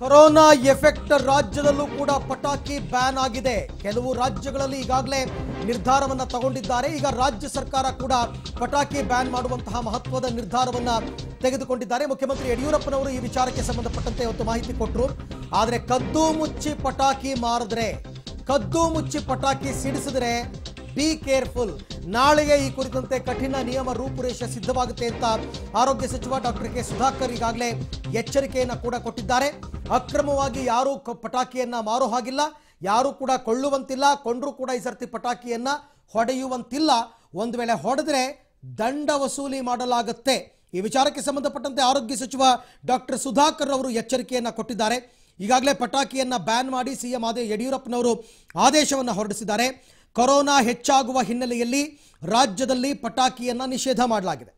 corona effect ರಾಜ್ಯದಲ್ಲೂ ಕೂಡ ಪಟಾಕಿ ಬ್ಯಾನ್ ಆಗಿದೆ ಕೆಲವು ರಾಜ್ಯಗಳಲ್ಲಿ ಈಗಾಗಲೇ ನಿರ್ಧಾರವನ್ನ ತಗೊಂಡಿದ್ದಾರೆ ಈಗ ರಾಜ್ಯ ಸರ್ಕಾರ ಕೂಡ ಪಟಾಕಿ ಬ್ಯಾನ್ ಮಾಡುವಂತಹ ಮಹತ್ವದ ನಿರ್ಧಾರವನ್ನ ತೆಗೆದುಕೊಂಡಿದ್ದಾರೆ ಮುಖ್ಯಮಂತ್ರಿ ಯಡಿಯೂರಪ್ಪನವರು ಈ ವಿಚಾರಕ್ಕೆ ಸಂಬಂಧಪಟ್ಟಂತೆ ಇವತ್ತು ಮಾಹಿತಿ ಕೊಟ್ಟರು ಆದರೆ ಕದ್ದು ಮುಚ್ಚಿ ಪಟಾಕಿ ಮಾರಿದ್ರೆ ಕದ್ದು ಮುಚ್ಚಿ ಪಟಾಕಿ ಸಿಡಿಸಿದ್ರೆ ಬಿ ಕೇರ್ಫುಲ್ ನಾಳೆಗೆ ಈ ಕುರಿತಂತೆ ಕಠಿಣ ನಿಯಮ ರೂಪುರೇಷೆ ಸಿದ್ಧವಾಗುತ್ತೆ ಅಂತ ಆರೋಗ್ಯ ಸಚಿವ ಡಾಕ್ಟರ್ ಕೆ ಸುಧಾಕರ್ ಈಗಾಗಲೇ ಎಚ್ಚರಿಕೆಯನ್ನ ಕೂಡ ಕೊಟ್ಟಿದ್ದಾರೆ ಅಕ್ರಮವಾಗಿ ಯಾರೂ ಕ- ಪಟಾಕಿಯನ್ನ ಮಾರೋ ಹಾಗಿಲ್ಲ ಯಾರೂ ಕೂಡ ಕೊಳ್ಳುವಂತಿಲ್ಲ ಕೊಂಡ್ರೂ ಕೂಡ ಈ ಸರ್ತಿ ಪಟಾಕಿಯನ್ನ ಹೊಡೆಯುವಂತಿಲ್ಲ ಒಂದು ವೇಳೆ ಹೊಡೆದ್ರೆ ದಂಡ ವಸೂಲಿ ಮಾಡಲಾಗುತ್ತೆ ಈ ವಿಚಾರಕ್ಕೆ ಸಂಬಂಧಪಟ್ಟಂತೆ ಆರೋಗ್ಯ ಸಚಿವ ಡಾಕ್ಟರ್ ಸುಧಾಕರ್ ಅವರು ಎಚ್ಚರಿಕೆಯನ್ನ ಕೊಟ್ಟಿದ್ದಾರೆ ಈಗಾಗಲೇ ಪಟಾಕಿಯನ್ನ ಬ್ಯಾನ್ ಮಾಡಿ ಸಿಎಂ ಆದ ಯಡಿಯೂರಪ್ಪನವರು ಆದೇಶವನ್ನು ಹೊರಡಿಸಿದ್ದಾರೆ ಕೊರೋನಾ ಹೆಚ್ಚಾಗುವ ಹಿನ್ನೆಲೆಯಲ್ಲಿ ರಾಜ್ಯದಲ್ಲಿ ಪಟಾಕಿಯನ್ನ ನಿಷೇಧ ಮಾಡಲಾಗಿದೆ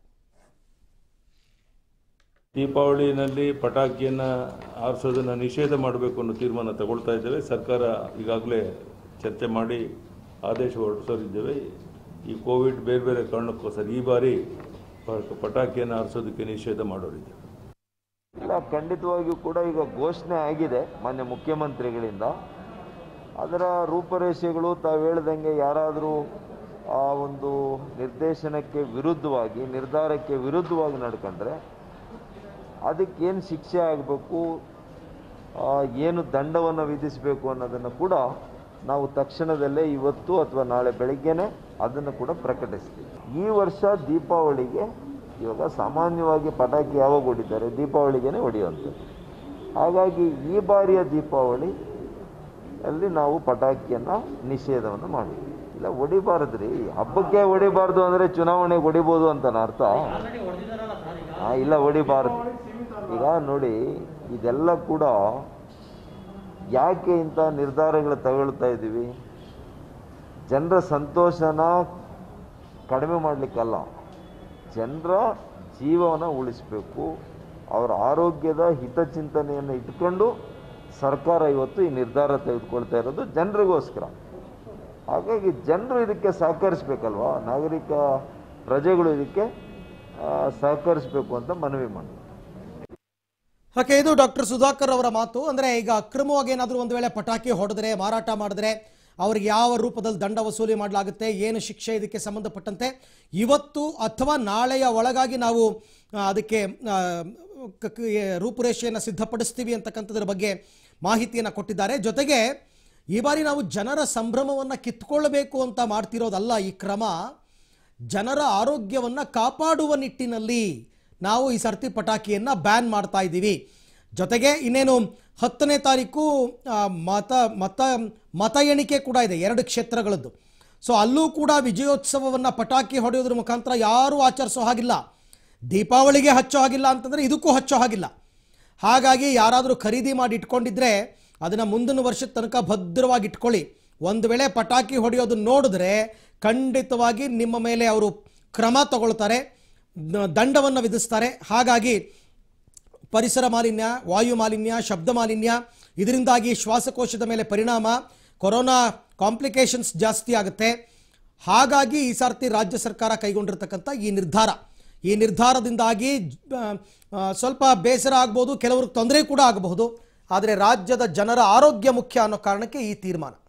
ದೀಪಾವಳಿನಲ್ಲಿ ಪಟಾಕಿಯನ್ನು ಆರಿಸೋದನ್ನು ನಿಷೇಧ ಮಾಡಬೇಕು ಅನ್ನೋ ತೀರ್ಮಾನ ತಗೊಳ್ತಾ ಇದ್ದೇವೆ ಸರ್ಕಾರ ಈಗಾಗಲೇ ಚರ್ಚೆ ಮಾಡಿ ಆದೇಶ ಹೊರಡಿಸೋರಿದ್ದೇವೆ ಈ ಕೋವಿಡ್ ಬೇರೆ ಬೇರೆ ಕಾರಣಕ್ಕೋಸ್ಕರ ಈ ಬಾರಿ ಪ- ಪಟಾಕಿಯನ್ನು ಆರಿಸೋದಕ್ಕೆ ನಿಷೇಧ ಮಾಡೋರಿದ್ದೇವೆ ಇಲ್ಲ ಖಂಡಿತವಾಗಿಯೂ ಕೂಡ ಈಗ ಘೋಷಣೆ ಆಗಿದೆ ಮಾನ್ಯ ಮುಖ್ಯಮಂತ್ರಿಗಳಿಂದ ಅದರ ರೂಪರೇಷೆಗಳು ತಾವು ಹೇಳ್ದಂಗೆ ಯಾರಾದರೂ ಆ ಒಂದು ನಿರ್ದೇಶನಕ್ಕೆ ವಿರುದ್ಧವಾಗಿ ನಿರ್ಧಾರಕ್ಕೆ ವಿರುದ್ಧವಾಗಿ ನಡ್ಕೊಂಡ್ರೆ ಅದಕ್ಕೇನು ಶಿಕ್ಷೆ ಆಗಬೇಕು ಏನು ದಂಡವನ್ನು ವಿಧಿಸಬೇಕು ಅನ್ನೋದನ್ನು ಕೂಡ ನಾವು ತಕ್ಷಣದಲ್ಲೇ ಇವತ್ತು ಅಥವಾ ನಾಳೆ ಬೆಳಗ್ಗೆನೆ ಅದನ್ನು ಕೂಡ ಪ್ರಕಟಿಸ್ತೀವಿ ಈ ವರ್ಷ ದೀಪಾವಳಿಗೆ ಇವಾಗ ಸಾಮಾನ್ಯವಾಗಿ ಪಟಾಕಿ ಯಾವಾಗ ಹೊಡಿತಾರೆ ದೀಪಾವಳಿಗೇನೆ ಹೊಡೆಯುವಂಥದ್ದು ಹಾಗಾಗಿ ಈ ಬಾರಿಯ ದೀಪಾವಳಿ ಅಲ್ಲಿ ನಾವು ಪಟಾಕಿಯನ್ನು ನಿಷೇಧವನ್ನು ಮಾಡಿ ಇಲ್ಲ ಹೊಡಿಬಾರ್ದ್ರಿ ಹಬ್ಬಕ್ಕೆ ಹೊಡಿಬಾರ್ದು ಅಂದರೆ ಚುನಾವಣೆಗೆ ಹೊಡಿಬೋದು ಅಂತ ಅರ್ಥ ಆ, ಇಲ್ಲ ಹೊಡಿಬಾರ್ದು ಈಗ ನೋಡಿ ಇದೆಲ್ಲ ಕೂಡ ಯಾಕೆ ಇಂಥ ನಿರ್ಧಾರಗಳು ತಗೊಳ್ತಾ ಇದ್ದೀವಿ ಜನರ ಸಂತೋಷನ ಕಡಿಮೆ ಮಾಡಲಿಕ್ಕಲ್ಲ ಜನರ ಜೀವನ ಉಳಿಸಬೇಕು ಅವರ ಆರೋಗ್ಯದ ಹಿತಚಿಂತನೆಯನ್ನು ಇಟ್ಕೊಂಡು ಸರ್ಕಾರ ಇವತ್ತು ಈ ನಿರ್ಧಾರ ತೆಗೆದುಕೊಳ್ತಾ ಇರೋದು ಜನರಿಗೋಸ್ಕರ ಹಾಗಾಗಿ ಜನರು ಇದಕ್ಕೆ ಸಹಕರಿಸ್ಬೇಕಲ್ವಾ ನಾಗರಿಕ ಪ್ರಜೆಗಳು ಇದಕ್ಕೆ ಆ, ಸಹಕರಿಸಬೇಕು ಅಂತ ಮನವಿ ಮಾಡಿ ಓಕೆ ಇದು ಡಾಕ್ಟರ್ ಸುಧಾಕರ್ ಅವರ ಮಾತು ಅಂದ್ರೆ ಈಗ ಅಕ್ರಮವಾಗಿ ಏನಾದರೂ ಒಂದು ವೇಳೆ ಪಟಾಕಿ ಹೊಡೆದ್ರೆ ಮಾರಾಟ ಮಾಡಿದ್ರೆ ಅವ್ರಿಗೆ ಯಾವ ರೂಪದಲ್ಲಿ ದಂಡ ವಸೂಲಿ ಮಾಡಲಾಗುತ್ತೆ ಏನು ಶಿಕ್ಷೆ ಇದಕ್ಕೆ ಸಂಬಂಧಪಟ್ಟಂತೆ ಇವತ್ತು ಅಥವಾ ನಾಳೆಯ ಒಳಗಾಗಿ ನಾವು ಆ, ಅದಕ್ಕೆ ಆ, ಕ- ಕ- ಏ- ರೂಪುರೇಷೆಯನ್ನು ಸಿದ್ಧಪಡಿಸ್ತೀವಿ ಅಂತಕ್ಕಂಥದ್ರ ಬಗ್ಗೆ ಮಾಹಿತಿಯನ್ನು ಕೊಟ್ಟಿದ್ದಾರೆ ಜೊತೆಗೆ ಈ ಬಾರಿ ನಾವು ಜನರ ಸಂಭ್ರಮವನ್ನು ಕಿತ್ಕೊಳ್ಬೇಕು ಅಂತ ಮಾಡ್ತಿರೋದಲ್ಲ ಈ ಕ್ರಮ ಜನರ ಆರೋಗ್ಯವನ್ನು ಕಾಪಾಡುವ ನಿಟ್ಟಿನಲ್ಲಿ ನಾವು ಈ ಸರ್ತಿ ಪಟಾಕಿಯನ್ನು ಬ್ಯಾನ್ ಮಾಡ್ತಾ ಇದ್ದೀವಿ ಜೊತೆಗೆ ಇನ್ನೇನು ಹತ್ತನೇ ತಾರೀಕು ಆ, ಮತ ಮತ ಮತ ಎಣಿಕೆ ಕೂಡ ಇದೆ ಎರಡು ಕ್ಷೇತ್ರಗಳದ್ದು ಸೊ ಅಲ್ಲೂ ಕೂಡ ವಿಜಯೋತ್ಸವವನ್ನು ಪಟಾಕಿ ಹೊಡೆಯೋದ್ರ ಮುಖಾಂತರ ಯಾರೂ ಆಚರಿಸೋ ಹಾಗಿಲ್ಲ ದೀಪಾವಳಿಗೆ ಹಚ್ಚೋ ಹಾಗಿಲ್ಲ ಅಂತಂದರೆ ಇದಕ್ಕೂ ಹಚ್ಚೋ ಹಾಗಿಲ್ಲ ಹಾಗಾಗಿ ಯಾರಾದರೂ ಖರೀದಿ ಮಾಡಿ ಇಟ್ಕೊಂಡಿದ್ರೆ ಅದನ್ನು ಮುಂದಿನ ವರ್ಷದ ತನಕ ಭದ್ರವಾಗಿ ಇಟ್ಕೊಳ್ಳಿ ಒಂದು ವೇಳೆ ಪಟಾಕಿ ಹೊಡೆಯೋದು ನೋಡಿದ್ರೆ ಖಂಡಿತವಾಗಿ ನಿಮ್ಮ ಮೇಲೆ ಅವರು ಕ್ರಮ ತಗೊಳ್ತಾರೆ ದ- ದಂಡವನ್ನು ವಿಧಿಸ್ತಾರೆ ಹಾಗಾಗಿ ಪರಿಸರ ಮಾಲಿನ್ಯ ವಾಯು ಮಾಲಿನ್ಯ ಶಬ್ದ ಮಾಲಿನ್ಯ ಇದರಿಂದಾಗಿ ಶ್ವಾಸಕೋಶದ ಮೇಲೆ ಪರಿಣಾಮ ಕೊರೋನಾ ಕಾಂಪ್ಲಿಕೇಶನ್ಸ್ ಜಾಸ್ತಿ ಆಗುತ್ತೆ ಹಾಗಾಗಿ ಈ ಸರ್ತಿ ರಾಜ್ಯ ಸರ್ಕಾರ ಕೈಗೊಂಡಿರ್ತಕ್ಕಂಥ ಈ ನಿರ್ಧಾರ ಈ ನಿರ್ಧಾರದಿಂದಾಗಿ ಆ, ಆ, ಸ್ವಲ್ಪ ಬೇಸರ ಆಗ್ಬೋದು ಕೆಲವ್ರಿಗೆ ತೊಂದರೆ ಕೂಡ ಆಗಬಹುದು ಆದರೆ ರಾಜ್ಯದ ಜನರ ಆರೋಗ್ಯ ಮುಖ್ಯ ಅನ್ನೋ ಕಾರಣಕ್ಕೆ ಈ ತೀರ್ಮಾನ